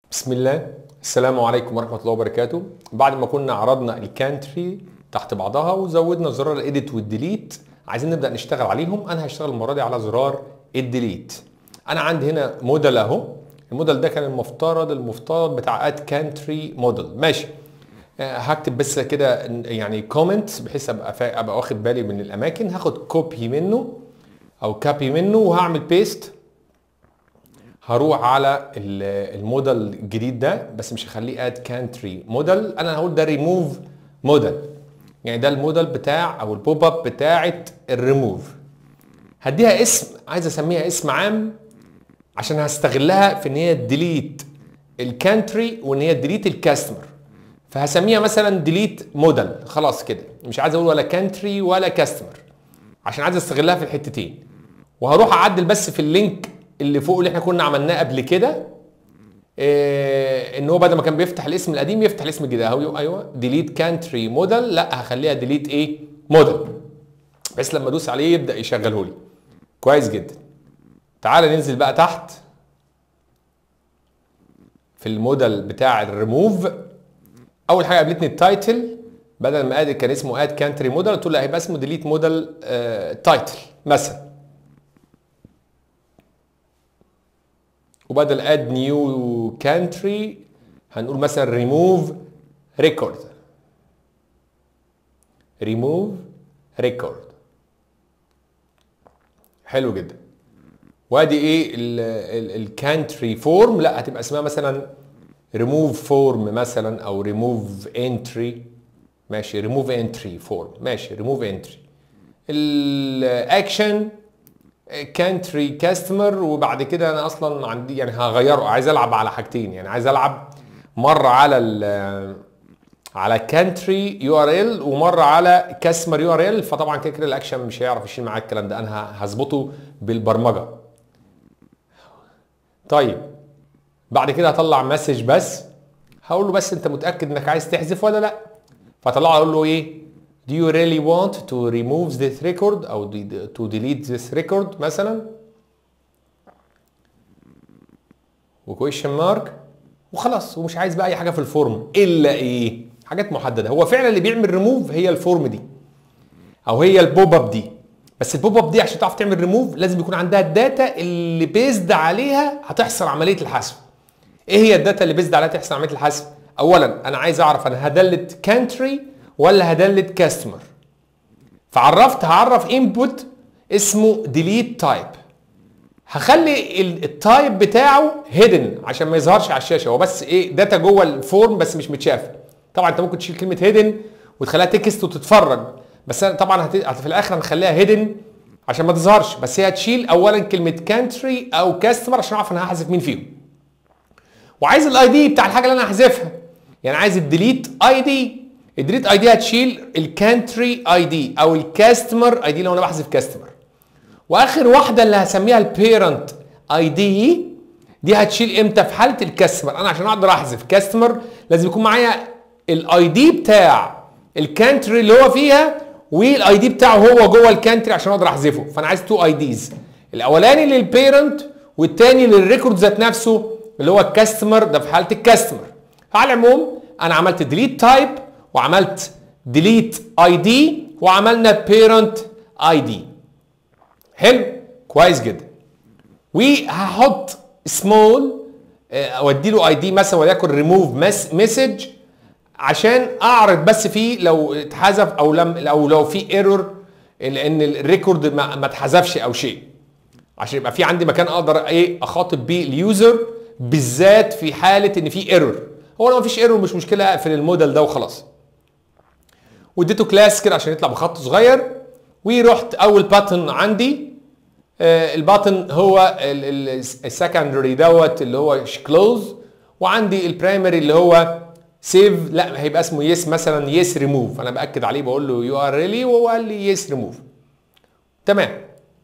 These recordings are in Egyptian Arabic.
بسم الله السلام عليكم ورحمة الله وبركاته بعد ما كنا عرضنا الكانتري تحت بعضها وزودنا زرار الاديت والديليت عايزين نبدأ نشتغل عليهم انا هشتغل المرة دي على زرار الديليت انا عندي هنا موديل اهو الموديل ده كان المفترض المفترض بتاع اد كانتري موديل ماشي آه، هكتب بس كده يعني كومنت بحيث ابقى فا... ابقى واخد بالي من الاماكن هاخد كوبي منه او كابي منه وهعمل بيست هروح على ال- الموديل الجديد ده بس مش هخليه اد كانتري موديل انا هقول ده ريموف موديل يعني ده الموديل بتاع او البوب اب بتاعه الريموف هديها اسم عايز اسميها اسم عام عشان هستغلها في ان هي ديليت الكانتري وان هي ديليت الكاستمر فهسميها مثلا ديليت موديل خلاص كده مش عايز اقول ولا كانتري ولا كاستمر عشان عايز استغلها في الحتتين وهروح اعدل بس في اللينك اللي فوق اللي احنا كنا عملناه قبل كده إيه ان هو بدل ما كان بيفتح الاسم القديم يفتح الاسم الجديد اهو ايوه ديليت كانتري موديل لا هخليها ديليت ايه موديل بس لما ادوس عليه يبدا يشغله لي كويس جدا تعال ننزل بقى تحت في الموديل بتاع الريموف اول حاجه قابلتني التايتل بدل ما اد كان اسمه اد كانتري موديل قلت له هيبقى اسمه ديليت موديل تايتل مثلا وبدل اد نيو كانتري هنقول مثلا ريموف ريكورد ريموف ريكورد حلو جدا وادي ايه الكانتري فورم لا هتبقى اسمها مثلا ريموف فورم مثلا او ريموف انتري ماشي ريموف انتري فورم ماشي ريموف انتري الاكشن كانتري كاستمر وبعد كده انا اصلا عندي يعني هغيره عايز العب على حاجتين يعني عايز العب مره على ال على كانتري يو ار ال ومره على كاستمر يو ار ال فطبعا كده كده الاكشن مش هيعرف يشيل معاك الكلام ده انا هظبطه بالبرمجه طيب بعد كده هطلع مسج بس هقول له بس انت متاكد انك عايز تحذف ولا لا فطلع اقول له ايه Do you really want to remove this record أو to delete this record مثلا وكويشن مارك وخلاص ومش عايز بقى أي حاجة في الفورم إلا إيه؟ حاجات محددة هو فعلا اللي بيعمل ريموف هي الفورم دي أو هي البوب اب دي بس البوب اب دي عشان تعرف تعمل ريموف لازم يكون عندها الداتا اللي بيزد عليها هتحصل عملية الحذف ايه هي الداتا اللي بيزد عليها تحصل عملية الحذف؟ أولا أنا عايز أعرف أنا هدلت كانتري ولا هدلت كاستمر فعرفت هعرف انبوت اسمه ديليت تايب هخلي التايب بتاعه هيدن عشان ما يظهرش على الشاشه هو بس ايه داتا جوه الفورم بس مش متشاف طبعا انت ممكن تشيل كلمه هيدن وتخليها تكست وتتفرج بس أنا طبعا هت... في الاخر هنخليها هيدن عشان ما تظهرش بس هي هتشيل اولا كلمه كانتري او كاستمر عشان اعرف انا هحذف مين فيهم وعايز الاي دي بتاع الحاجه اللي انا هحذفها يعني عايز الديليت اي دي الديليت اي دي هتشيل الكانتري اي دي او الكاستمر اي دي لو انا بحذف كاستمر واخر واحده اللي هسميها البيرنت اي دي دي هتشيل امتى في حاله الكاستمر انا عشان اقدر احذف كاستمر لازم يكون معايا الاي دي بتاع الكانتري اللي هو فيها والاي دي بتاعه هو جوه الكانتري عشان اقدر احذفه فانا عايز تو اي ديز الاولاني للبيرنت والتاني للريكورد ذات نفسه اللي هو الكاستمر ده في حاله الكاستمر فعلى العموم انا عملت ديليت تايب وعملت ديليت اي دي وعملنا بيرنت اي دي حلو كويس جدا وهحط سمول اودي له اي دي مثلا وليكن ريموف مسج عشان اعرض بس فيه لو اتحذف او لم او لو في ايرور لان الريكورد ما, ما اتحذفش او شيء عشان يبقى في عندي مكان اقدر ايه اخاطب بيه اليوزر بالذات في حاله ان في ايرور هو لو ما فيش ايرور مش مشكله اقفل الموديل ده وخلاص واديته كلاس كده عشان يطلع بخط صغير ورحت اول باتن عندي آه الباتن هو السكندري دوت اللي هو كلوز وعندي البرايمري اللي هو سيف لا هيبقى اسمه يس مثلا يس ريموف انا باكد عليه بقول له يو ار ريلي وهو قال لي يس ريموف تمام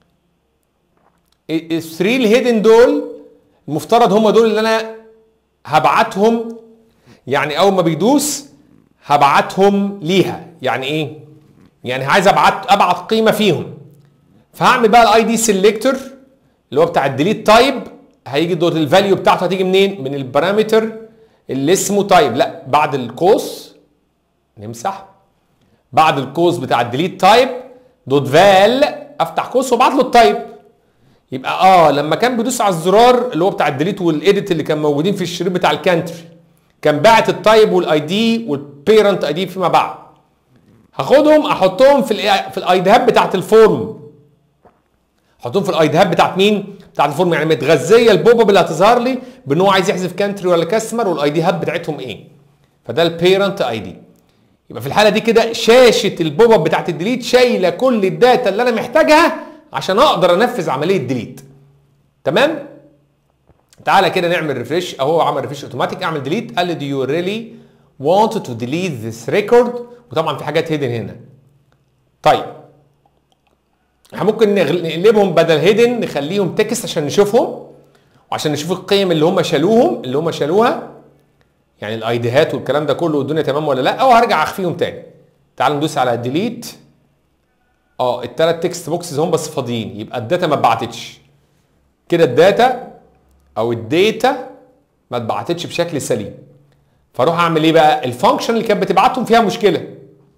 الثري الهيدن دول المفترض هم دول اللي انا هبعتهم يعني اول ما بيدوس هبعتهم ليها يعني ايه يعني عايز ابعت ابعت قيمه فيهم فهعمل بقى الاي دي سيلكتور اللي هو بتاع الديليت تايب هيجي دوت الفاليو بتاعته هتيجي منين من البارامتر اللي اسمه تايب لا بعد القوس نمسح بعد القوس بتاع الديليت تايب دوت فال افتح قوس وابعت له التايب يبقى اه لما كان بيدوس على الزرار اللي هو بتاع الديليت والايديت اللي كان موجودين في الشريط بتاع الكانتري كان باعت التايب والاي دي والبيرنت اي دي فيما بعد هاخدهم احطهم في ال في الايديهات بتاعت الفورم احطهم في الايديهات بتاعت مين بتاعت الفورم يعني متغذيه البوب اب اللي هتظهر لي بان هو عايز يحذف كانتري ولا كاستمر والايديهات بتاعتهم ايه فده البيرنت اي دي يبقى في الحاله دي كده شاشه البوب اب بتاعت الديليت شايله كل الداتا اللي انا محتاجها عشان اقدر انفذ عمليه ديليت تمام تعالى كده نعمل ريفريش اهو عمل ريفريش اوتوماتيك اعمل ديليت قال لي do you really want to delete this record وطبعا في حاجات هيدن هنا طيب احنا ممكن نقلبهم بدل هيدن نخليهم تكست عشان نشوفهم وعشان نشوف القيم اللي هم شالوهم اللي هم شالوها يعني الايديهات والكلام ده كله والدنيا تمام ولا لا او هرجع اخفيهم تاني تعالوا ندوس على ديليت اه الثلاث تكست بوكسز هم بس فاضيين يبقى الداتا ما اتبعتتش كده الداتا او الداتا ما اتبعتتش بشكل سليم فاروح اعمل ايه بقى الفانكشن اللي كانت بتبعتهم فيها مشكله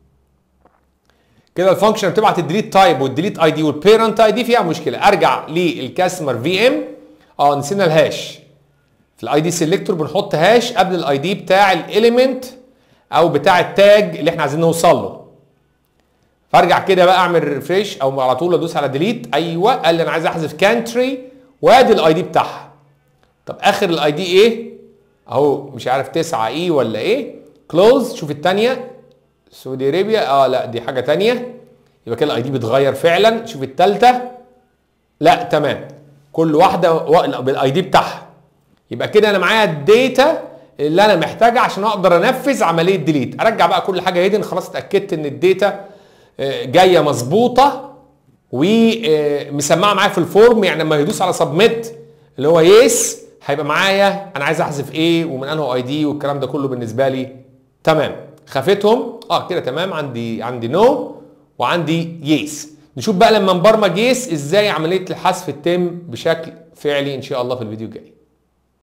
كده الفانكشن بتبعت الديليت تايب والديليت اي دي والبيرنت اي دي فيها مشكله ارجع للكاستمر في ام اه نسينا الهاش في الاي دي سيلكتور بنحط هاش قبل الاي دي بتاع الاليمنت او بتاع التاج اللي احنا عايزين نوصل له فارجع كده بقى اعمل ريفريش او على طول ادوس على ديليت ايوه قال لي انا عايز احذف كانتري وادي الاي دي بتاعها طب اخر الاي دي ايه اهو مش عارف 9 اي ولا ايه كلوز شوف الثانيه سعودي ارابيا اه لا دي حاجه ثانيه يبقى كده الاي دي بيتغير فعلا شوف الثالثه لا تمام كل واحده بالاي دي بتاعها يبقى كده انا معايا الداتا اللي انا محتاجها عشان اقدر انفذ عمليه ديليت ارجع بقى كل حاجه هيدن خلاص اتاكدت ان الداتا جايه مظبوطه ومسمعه معايا في الفورم يعني لما يدوس على سبميت اللي هو يس هيبقى معايا انا عايز احذف ايه ومن انه اي دي والكلام ده كله بالنسبه لي تمام خافتهم اه كده تمام عندي عندي نو no وعندي يس نشوف بقى لما نبرمج يس ازاي عمليه الحذف تتم بشكل فعلي ان شاء الله في الفيديو الجاي